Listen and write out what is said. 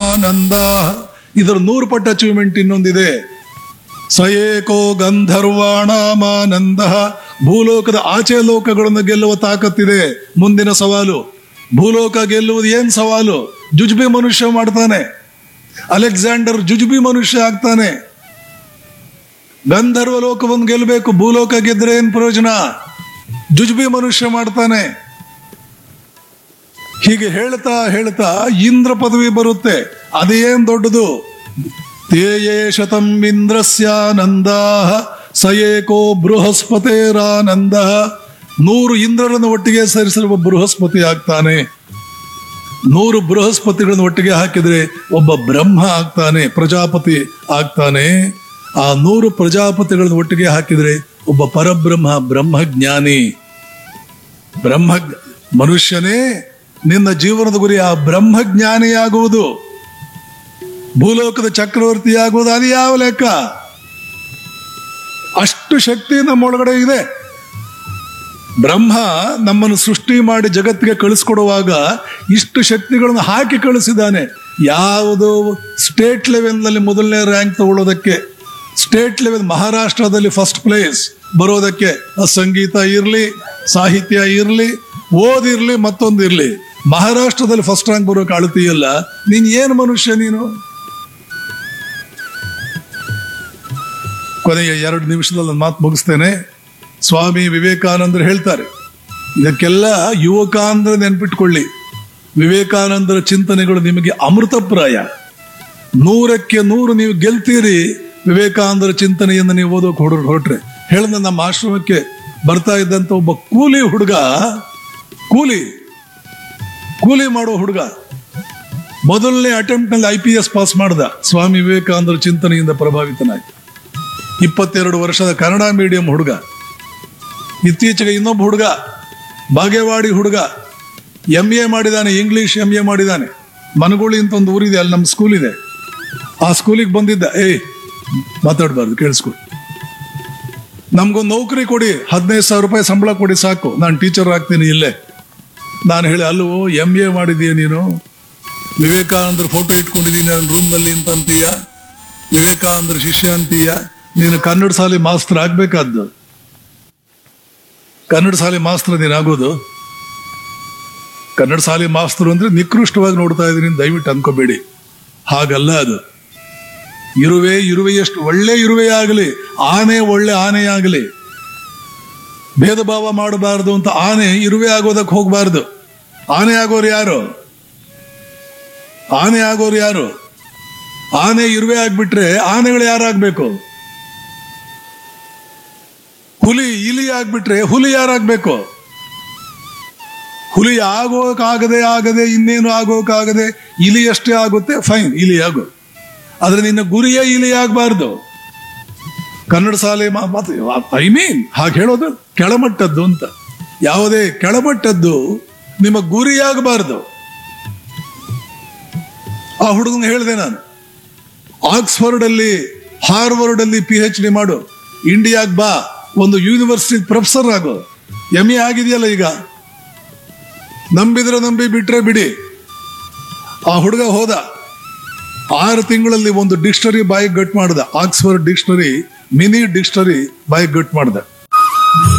ಮಾನಂದ ಇದರ ನೂರು ಪಟ್ಟು ಅಚೀವ್ಮೆಂಟ್ ಇನ್ನೊಂದಿದೆ ಸಯೇಕೋ ಗಂಧರ್ವಾಣಾಮಾನಂದ ಭೂಲೋಕದ ಆಚೆ ಲೋಕಗಳನ್ನು ಗೆಲ್ಲುವ ತಾಕತ್ತಿದೆ ಮುಂದಿನ ಸವಾಲು ಭೂಲೋಕ ಗೆಲ್ಲುವುದು ಏನ್ ಸವಾಲು ಜುಜುಬಿ ಮನುಷ್ಯ ಮಾಡ್ತಾನೆ ಅಲೆಕ್ಸಾಂಡರ್ ಜುಜುಬಿ ಮನುಷ್ಯ ಆಗ್ತಾನೆ ಗಂಧರ್ವ ಲೋಕವನ್ನು ಗೆಲ್ಲಬೇಕು ಭೂಲೋಕ ಗೆದ್ರೆ ಏನ್ ಪ್ರಯೋಜನ ಜುಜುಬಿ ಮನುಷ್ಯ ಮಾಡ್ತಾನೆ ಹೀಗೆ ಹೇಳ್ತಾ ಹೇಳ್ತಾ ಇಂದ್ರ ಪದವಿ ಬರುತ್ತೆ ಅದೇನ್ ದೊಡ್ಡದು ತೇಯೇ ಶತಂ ಇಂದ್ರಸ್ಯಾನಂದ ಸಯೇಕೋ ಬೃಹಸ್ಪತೇರಾನಂದ ನೂರು ಇಂದ್ರರನ್ನು ಒಟ್ಟಿಗೆ ಸೇರಿಸಿರುವ ಬೃಹಸ್ಪತಿ ಆಗ್ತಾನೆ ನೂರು ಬೃಹಸ್ಪತಿಗಳನ್ನು ಒಟ್ಟಿಗೆ ಹಾಕಿದ್ರೆ ಒಬ್ಬ ಬ್ರಹ್ಮ ಆಗ್ತಾನೆ ಪ್ರಜಾಪತಿ ಆಗ್ತಾನೆ ಆ ನೂರು ಪ್ರಜಾಪತಿಗಳನ್ನು ಒಟ್ಟಿಗೆ ಹಾಕಿದ್ರೆ ಒಬ್ಬ ಪರಬ್ರಹ್ಮ ಬ್ರಹ್ಮಜ್ಞಾನಿ ಬ್ರಹ್ಮ ಮನುಷ್ಯನೇ ನಿನ್ನ ಜೀವನದ ಗುರಿ ಆ ಬ್ರಹ್ಮಜ್ಞಾನಿಯಾಗುವುದು ಭೂಲೋಕದ ಚಕ್ರವರ್ತಿಯಾಗುವುದು ಅದು ಯಾವ ಲೆಕ್ಕ ಅಷ್ಟು ಶಕ್ತಿ ನಮ್ಮೊಳಗಡೆ ಇದೆ ಬ್ರಹ್ಮ ನಮ್ಮನ್ನು ಸೃಷ್ಟಿ ಮಾಡಿ ಜಗತ್ತಿಗೆ ಕಳಿಸ್ಕೊಡುವಾಗ ಇಷ್ಟು ಶಕ್ತಿಗಳನ್ನು ಹಾಕಿ ಕಳಿಸಿದ್ದಾನೆ ಯಾವುದು ಸ್ಟೇಟ್ ಲೆವೆಲ್ನಲ್ಲಿ ಮೊದಲನೇ ರ್ಯಾಂಕ್ ತಗೊಳ್ಳೋದಕ್ಕೆ ಸ್ಟೇಟ್ ಲೆವೆಲ್ ಮಹಾರಾಷ್ಟ್ರದಲ್ಲಿ ಫಸ್ಟ್ ಪ್ಲೇಸ್ ಬರೋದಕ್ಕೆ ಆ ಸಂಗೀತ ಇರಲಿ ಸಾಹಿತ್ಯ ಇರಲಿ ಓದಿರ್ಲಿ ಮತ್ತೊಂದಿರ್ಲಿ ಮಹಾರಾಷ್ಟ್ರದಲ್ಲಿ ಫಸ್ಟ್ ರ್ಯಾಂಕ್ ಬರೋಕೆ ಅಳ್ತೀಯಲ್ಲ ನೀನ್ ಏನು ಮನುಷ್ಯ ನೀನು ಕೊನೆಯ ಎರಡು ನಿಮಿಷದಲ್ಲಿ ಒಂದು ಮಾತು ಮುಗಿಸ್ತೇನೆ ಸ್ವಾಮಿ ವಿವೇಕಾನಂದರು ಹೇಳ್ತಾರೆ ಇದಕ್ಕೆಲ್ಲ ಯುವಕ ಅಂದ್ರೆ ನೆನ್ಪಿಟ್ಕೊಳ್ಳಿ ವಿವೇಕಾನಂದರ ಚಿಂತನೆಗಳು ನಿಮಗೆ ಅಮೃತಪ್ರಾಯ ನೂರಕ್ಕೆ ನೂರು ನೀವು ಗೆಲ್ತೀರಿ ವಿವೇಕಾನಂದರ ಚಿಂತನೆಯನ್ನು ನೀವು ಓದೋಕೆ ಹೊರ ಹೊರಟ್ರೆ ಹೇಳಿದ ನಮ್ಮ ಆಶ್ರಮಕ್ಕೆ ಬರ್ತಾ ಇದ್ದಂತ ಒಬ್ಬ ಕೂಲಿ ಹುಡುಗ ಕೂಲಿ ಕೂಲಿ ಮಾಡೋ ಹುಡುಗ ಮೊದಲನೇ ಅಟೆಂಪ್ಟ್ ನಲ್ಲಿ ಐ ಪಿ ಎಸ್ ಪಾಸ್ ಮಾಡ್ದ ಸ್ವಾಮಿ ವಿವೇಕಾನಂದರ ಚಿಂತನೆಯಿಂದ ಪ್ರಭಾವಿತನಾಗಿ ಇಪ್ಪತ್ತೆರಡು ವರ್ಷದ ಕನ್ನಡ ಮೀಡಿಯಂ ಹುಡುಗ ಇತ್ತೀಚೆಗೆ ಇನ್ನೊಬ್ಬ ಹುಡುಗ ಬಾಗೇವಾಡಿ ಹುಡುಗ ಎಂ ಎ ಮಾಡಿದಾನೆ ಇಂಗ್ಲಿಷ್ ಎಂ ಎ ಮಾಡಿದಾನೆ ಮನಗುಳಿ ಅಂತ ಒಂದು ಊರಿದೆ ಅಲ್ಲಿ ನಮ್ಮ ಸ್ಕೂಲ್ ಇದೆ ಆ ಸ್ಕೂಲಿಗೆ ಬಂದಿದ್ದ ಏಯ್ ಮಾತಾಡಬಾರ್ದು ಕೇಳಿಸ್ಕೊ ನಮ್ಗೊಂದು ನೌಕರಿ ಕೊಡಿ ಹದಿನೈದು ಸಾವಿರ ರೂಪಾಯಿ ಸಂಬಳ ಕೊಡಿ ಸಾಕು ನಾನು ಟೀಚರ್ ಆಗ್ತೀನಿ ಇಲ್ಲೇ ನಾನು ಹೇಳಿ ಅಲ್ಲವೋ ಎಂ ಎ ಮಾಡಿದೀಯ ನೀನು ವಿವೇಕಾನಂದರ ಫೋಟೋ ಇಟ್ಕೊಂಡಿದ್ದೀನಿ ನನ್ನ ರೂಮ್ನಲ್ಲಿ ಅಂತ ಅಂತೀಯ ವಿವೇಕಾನಂದರ ಶಿಷ್ಯ ಅಂತೀಯ ನೀನು ಕನ್ನಡ ಶಾಲೆ ಮಾಸ್ತರ್ ಆಗ್ಬೇಕಾದ್ದು ಕನ್ನಡ ಶಾಲೆ ಮಾಸ್ತರ್ ನೀನು ಆಗೋದು ಕನ್ನಡ ಶಾಲೆ ಮಾಸ್ತರು ಅಂದ್ರೆ ನಿಕೃಷ್ಟವಾಗಿ ನೋಡ್ತಾ ಇದ್ದೀನಿ ದಯವಿಟ್ಟು ಅನ್ಕೋಬೇಡಿ ಹಾಗಲ್ಲ ಅದು ಇರುವೆ ಇರುವೆಯಷ್ಟು ಒಳ್ಳೆ ಇರುವೆ ಆಗಲಿ ಆನೆ ಒಳ್ಳೆ ಆನೆ ಆಗಲಿ ಭೇದ ಭಾವ ಮಾಡಬಾರದು ಅಂತ ಆನೆ ಇರುವೆ ಆಗೋದಕ್ಕೆ ಹೋಗಬಾರ್ದು ಆನೆ ಆಗೋರು ಯಾರು ಆನೆ ಆಗೋರು ಯಾರು ಆನೆ ಇರುವೆ ಆಗ್ಬಿಟ್ರೆ ಆನೆಗಳು ಯಾರಾಗ್ಬೇಕು ಹುಲಿ ಇಲಿ ಆಗ್ಬಿಟ್ರೆ ಹುಲಿ ಯಾರಾಗ್ಬೇಕು ಹುಲಿ ಆಗೋಕಾಗದೆ ಆಗದೆ ಇನ್ನೇನು ಆಗೋಕಾಗದೆ ಇಲಿ ಅಷ್ಟೇ ಆಗುತ್ತೆ ಫೈನ್ ಇಲಿ ಆಗು ಆದ್ರೆ ನಿನ್ನ ಗುರಿಯೇ ಇಲಿ ಆಗಬಾರ್ದು ಕನ್ನಡ ಶಾಲೆ ಐ ಮೀನ್ ಹಾಗೆ ಹೇಳೋದು ಕೆಳಮಟ್ಟದ್ದು ಅಂತ ಯಾವುದೇ ಕೆಳಮಟ್ಟದ್ದು ನಿಮ್ಮ ಗುರಿಯಾಗಬಾರ್ದು ಆ ಹುಡುಗನ ಹೇಳಿದೆ ನಾನು ಆಕ್ಸ್ಫರ್ಡ್ ಅಲ್ಲಿ ಹಾರ್ವರ್ಡ್ ಅಲ್ಲಿ ಪಿ ಎಚ್ ಡಿ ಮಾಡು ಇಂಡಿಯಾಗ್ ಬಾ ಒಂದು ಯೂನಿವರ್ಸಿಟಿ ಪ್ರೊಫೆಸರ್ ಆಗು ಎಮ್ ಎ ಆಗಿದೆಯಲ್ಲ ಈಗ ನಂಬಿದ್ರೆ ನಂಬಿ ಬಿಟ್ರೆ ಬಿಡಿ ಆ ಹುಡುಗ ಹೋದ ಆರು ತಿಂಗಳಲ್ಲಿ ಒಂದು ಡಿಕ್ಷನರಿ ಬಾಯಿಗೆ ಗಟ್ ಮಾಡ್ದ ಆಕ್ಸ್ಫರ್ಡ್ ಡಿಕ್ಷನರಿ ಮಿನಿ ಡಿಕ್ಷನರಿ ಬಾಯಿಗೆ ಗಟ್ ಮಾಡ್ದ